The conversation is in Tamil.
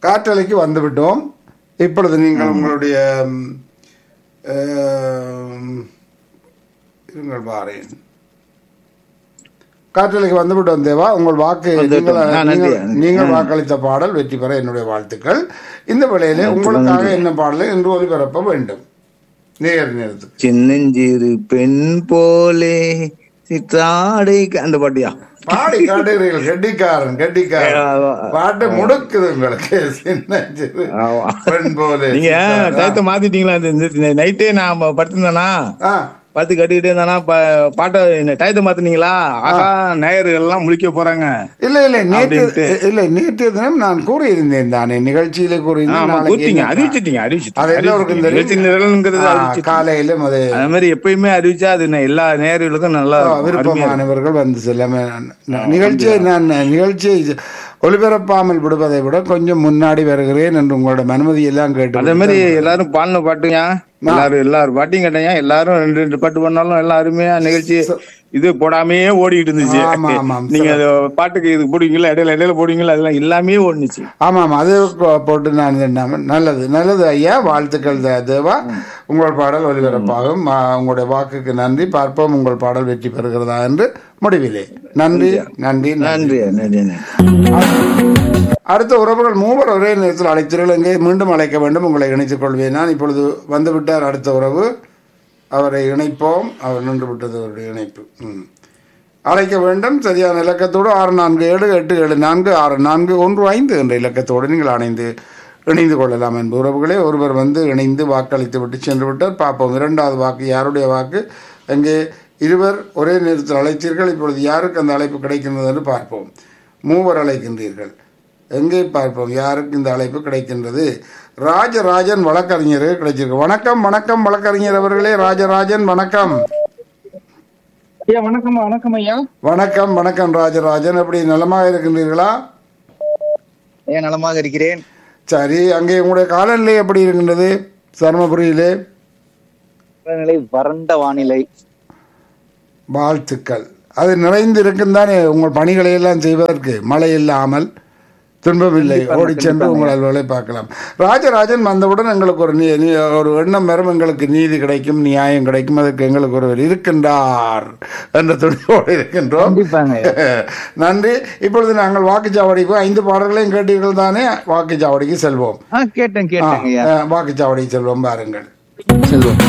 காற்றலைக்கு வந்துவிட்டோம் இப்பொழுது நீங்கள் உங்களுடைய ம், ஆம், இருங்கள் பாரேன் காற்றலைக்கு வந்துவிட்டோம் தேவா உங்கள் வாக்கு வந்துவிட்டோம். நீங்கள் ஆ, நன்றி. நீங்கள்- நீங்கள் வாக்களித்த பாடல் வெற்றி பெற என்னுடைய வாழ்த்துக்கள் இந்த வேளையிலே உங்களுக்காக என்ன பாடலை இன்று ஒலிபரப்ப வேண்டும் நேர் நேரத்துக்கு சின்னஞ்சிறு பெண் போலே சித்தாடை அந்த பாட்டியா பாடி காட்டுகிறீர்கள் கெட்டிக்காரன் கெட்டிக்காரன் பாட்டு முடுக்குது உங்களுக்கு சின்ன சிறு ஆமா. பெண் போல நீங்க டயத்தை மாத்திட்டீங்களா இந்த நைட்டே நான் படுத்திருந்தேனா ஆ பத்து கட்டிக்கிட்டே இருந்தானா ப- பாட்டை இந்த டயத்தை மாத்தினீங்களா ஆகா நேயர்கள் எல்லாம் முழிக்க போறாங்க இல்ல இல்ல நேற்று அப்படின்ட்டு. இல்ல நேற்று தினம் நான் கூறியிருந்தேன் தானே நிகழ்ச்சியில கூறியிருந்தேன் ஆமா நாளைக்கு கூட்டிங்க என்ன- அறிவிச்சிட்டீங்க அது அறிவிச்சிட்டீங்க எல்லோருக்கும் தெரியும். நிகழ்ச்சி நிரல்ங்கிறது ஆ, அறிவிச்சிட்டீங்க காலையிலும் அது அதே மாதிரி எப்பயுமே அறிவிச்சா அது ந- எல்லா நேயர்களுக்கும் நல்லா இருக்கும். அருமையா இருக்கும். விருப்பமானவர்கள் வந்து செல்லாம நிகழ்ச்சியை நான் நிகழ்ச்சியை ஒளிபரப்பாமல் விடுவதை விட கொஞ்சம் முன்னாடி வருகிறேன் என்று உங்களோட அனுமதி எல்லாம் கேட்டு அதே மாதிரி எல்லாரும் பாடின பாட்டுங்க எல்லாரும் எல்லாரும் பாட்டையும் கேட்டீங்க எல்லாரும் ரெண்டு ரெண்டு பாட்டு பண்ணாலும் எல்லாம் அருமையா நிகழ்ச்சி இது போடாமையே ஓடிட்டு இருந்துச்சு ஆமா, ஆமாம். நீங்க அது பாட்டுக்கு இது போடுவீங்களா இடையில இடையில போடுவீங்களா அதெல்லாம் எல்லாமே ஓடுனுச்சு ஆமாம் அது கொ- போட்டு நான் எண்ணாம நல்லது நல்லது ஐயா வாழ்த்துக்கள் தே- தேவா உங்கள் பாடல் ஒலிபரப்பாகும் ஆ, உங்களுடைய வாக்குக்கு நன்றி பார்ப்போம் உங்கள் பாடல் வெற்றி பெறுகிறதா என்று முடிவிலே நன்றி நன்றி நன்றி நன்றி நன்றி அடுத்த உறவுகள் மூவர் ஒரே நேரத்தில் அழைத்தீர்கள் எங்கே மீண்டும் அழைக்க வேண்டும் உங்களை இணைத்துக் கொள்வேன் நான் இப்பொழுது வந்துவிட்டார் அடுத்த உறவு அவரை இணைப்போம் அவர் நின்று விட்டது அவருடைய இணைப்பு ம். அழைக்க வேண்டும் சரியான இலக்கத்தோடு ஆறு நான்கு ஏழு எட்டு ஏழு நான்கு ஆறு நான்கு ஒன்று ஐந்து என்ற இலக்கத்தோடு நீங்கள் அணைந்து இணைந்து கொள்ளலாம் என்பது உறவுகளே ஒருவர் வந்து இணைந்து வாக்களித்து விட்டு சென்று விட்டார் பார்ப்போம் இரண்டாவது வாக்கு யாருடைய வாக்கு அங்கே இருவர் ஒரே நேரத்தில் அழைத்தீர்கள் இப்பொழுது யாருக்கு அந்த அழைப்பு கிடைக்கின்றது என்று பார்ப்போம் மூவர் அழைக்கின்றீர்கள் எங்கே பார்ப்போம் யாருக்கு இந்த அழைப்பு கிடைக்கின்றது ராஜராஜன் வழக்கறிஞர் கிடைச்சிருக்கு வணக்கம் வணக்கம் வழக்கறிஞர் அவர்களே ராஜராஜன் வணக்கம் ஐயா வணக்கம் வணக்கம் ஐயா வணக்கம் வணக்கம் ராஜராஜன் எப்படி நலமாக இருக்கின்றீர்களா ஐயா நலமாக இருக்கிறேன் சரி அங்கே உங்களுடைய காலநிலை எப்படி இருக்கின்றது தருமபுரியிலே நிலை வறண்ட வானிலை வாழ்த்துக்கள் அது நிறைந்து இருக்கும் தானே உங்கள் பணிகளை எல்லாம் செய்வதற்கு மழை இல்லாமல் துன்பமில்லை ஓடி சென்று உங்கள் அலுவலை பார்க்கலாம் ராஜராஜன் வந்தவுடன் எங்களுக்கு ஒரு நீ- நீ- ஒரு எண்ணம் வரும் எங்களுக்கு நீதி கிடைக்கும் நியாயம் கிடைக்கும் அதற்கு எங்களுக்கு ஒருவர் இருக்கின்றார் என்ற துணிவோடு இருக்கின்றோம் கண்டிப்பாங்க நன்றி இப்பொழுது நாங்கள் வாக்குச்சாவடிக்கு ஐந்து பாடல்களையும் கேட்டீர்கள் தானே வாக்குச்சாவடிக்கு செல்வோம் ஆ கேட்டேன் கேட்டேங்க ஐயா அஹ், வாக்குச்சாவடிக்கு செல்வோம் பாருங்கள் செல்வம்